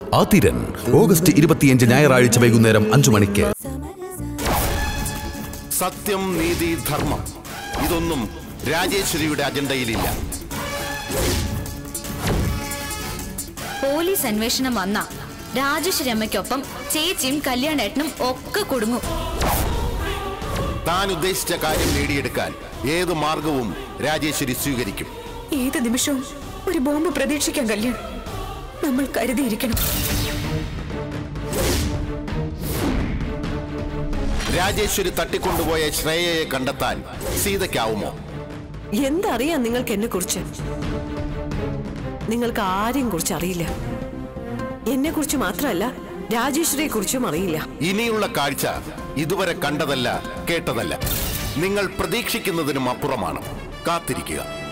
Athiran August ഇരുപത്തിയഞ്ച് ഞായറാഴ്ച വൈകുന്നേരം അഞ്ചു മണിക്ക് സത്യം നീതി ധർമ്മം ഇതൊന്നും രാജേശ്വരിയുടെ അജണ്ടയിലില്ല പോലീസ് അന്വേഷണം വന്ന രാജേശ്വരി അമ്മയ്ക്കൊപ്പം ചേച്ചിയും കല്യാണേട്ടനും ഒക്കെ കുടുങ്ങും താൻ ഉദ്ദേശിച്ച കാര്യം നേടിയെടുക്കാൻ ഏത് മാർഗവും രാജേശ്വരി സ്വീകരിക്കും ഏത് നിമിഷവും ഒരു ബോംബ് പ്രതീക്ഷിക്കാൻ കല്യാൺ നമ്മൾ കരുതിയിരിക്കണം രാജേശ്വരി തട്ടിക്കൊണ്ടുപോയ ശ്രേയയെ കണ്ടെത്താൻ സീതയ്ക്കാവുമോ എന്തറിയാം നിങ്ങൾക്ക് എന്നെ കുറിച്ച് നിങ്ങൾക്ക് ആരെയും കുറിച്ച് അറിയില്ല എന്നെ കുറിച്ച് മാത്രമല്ല രാജേശ്വരിയെ കുറിച്ചും അറിയില്ല ഇനിയുള്ള കാഴ്ച ഇതുവരെ കണ്ടതല്ല കേട്ടതല്ല നിങ്ങൾ പ്രതീക്ഷിക്കുന്നതിനും അപ്പുറമാണ് കാത്തിരിക്കുക